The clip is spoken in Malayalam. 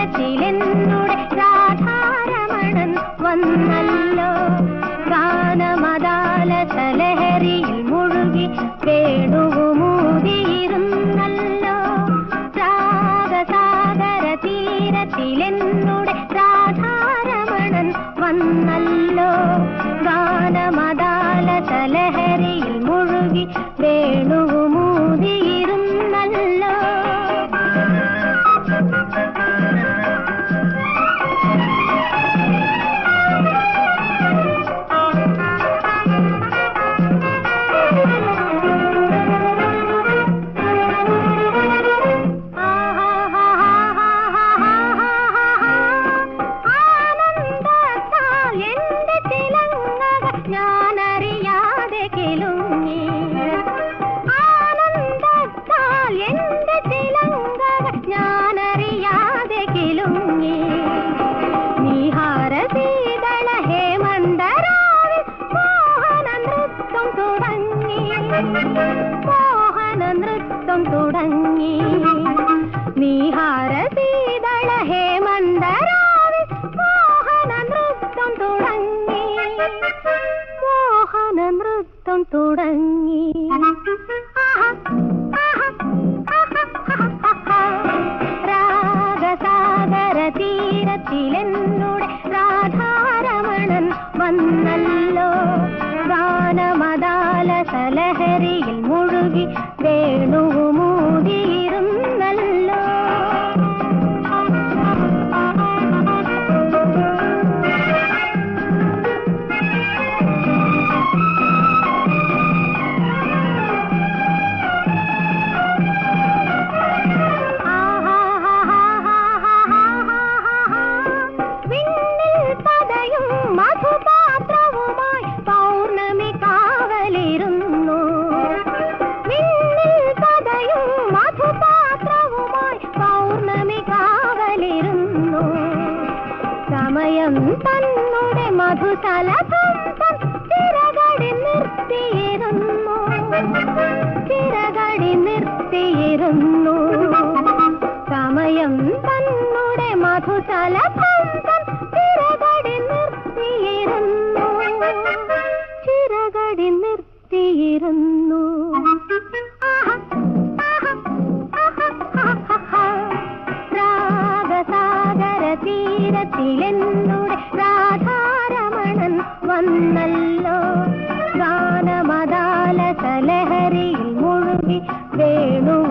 തീരത്തിലെന്നുടെ രാധാരമണൻ വന്നല്ലോ ഗാനമദാലസലഹരിയിൽ മുഴുകി വേണുവുമൂതിയിരുന്നല്ലോ രാഗസാഗര തീരത്തിലെന്നുടെ രാധാരമണൻ വന്നല്ലോ ഗാനമദാലസലഹരിയിൽ മുഴുകി വേണുവുമൂതിയിരുന്നല്ലോ ആനന്ദത്താൽ എന്റെ ചിലങ്കകൾ ഞാനറിയാതെ കിലുങ്ങി ആനന്ദത്താൽ എന്റെ ചിലങ്കകൾ ഞാനറിയാതെ കിലുങ്ങി നീഹാര ശീതള ഹേമന്തരാവിൽ മോഹന നൃത്തം തുടങ്ങി മോഹന നൃത്തം തുടങ്ങി നീഹാര ശീതള ഹേമന്തരാവിൽ മോഹന നൃത്തം തുടങ്ങി മോഹന നൃത്തം തുടങ്ങി ആഹാ, ആഹാ, ആഹാ, രാഗസാഗര തീരത്തിലെന്നുടെ രാധാരമണൻ വന്നല്ലോ ഗാനമദാലസലഹരിയിൽ മുഴുകി വേണുവുമൂതിയിരുന്നല്ലോ വിണ്ണിൽ പതയും മധുപാത്രവുമായി പൗർണമി കാവലിരുന്നു വിണ്ണിൽ പതയും മധുപാത്രവുമായി പൗർണമി കാവലിരുന്നു സമയം തന്നുടെ മധുതലഭം തൻ ചിറകടി നിർത്തിയിരുന്നു ചിറകടി നിർത്തിയിരുന്നു സമയം തന്നുടെ മധുതലഭം തൻ ചിറകടി നിർത്തിയിരുന്നു ചിറകടി നിർത്തിയിരുന്നു ആഹാ, ആഹാ, ആഹാ, ആഹാ. രാഗസാഗര തീരത്തിലെന്നുടെ രാധാരമണൻ വന്നല്ലോ ഗാനമദാലസലഹരിയിൽ മുഴുകി വേണു